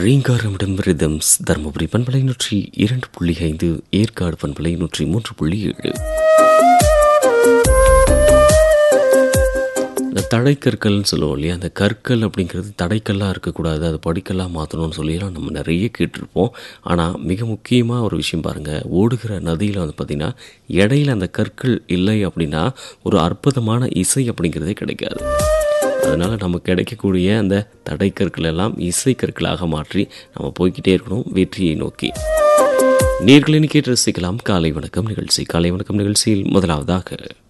ரீங்காரமிடம் rhythms Dharmapuri பண்பலை நூற்றி இரண்டு புள்ளி ஐந்து ஏற்காடு பண்பலை நூற்றி மூன்று புள்ளி ஏழு இந்த தடைக்கற்கள்னு சொல்லுவோம் இல்லையா அந்த கற்கள் அப்படிங்கிறது தடைக்கல்லாக இருக்கக்கூடாது அது படிக்கல்லாக மாற்றணும்னு சொல்லிலாம் நம்ம நிறைய கேட்டிருப்போம் ஆனால் மிக முக்கியமாக ஒரு விஷயம் பாருங்கள் ஓடுகிற நதியில் வந்து பார்த்திங்கன்னா இடையில அந்த கற்கள் இல்லை அப்படின்னா ஒரு அற்புதமான இசை அப்படிங்கிறதே கிடைக்காது அதனால் நமக்கு கிடைக்கக்கூடிய அந்த தடைக்கற்கள் எல்லாம் இசை கற்களாக மாற்றி நம்ம போய்கிட்டே இருக்கணும் வெற்றியை நோக்கி நேர்களை கேட்டு ரசிக்கலாம் காலை வணக்கம் நிகழ்ச்சி காலை வணக்கம் நிகழ்ச்சியில் முதலாவதாக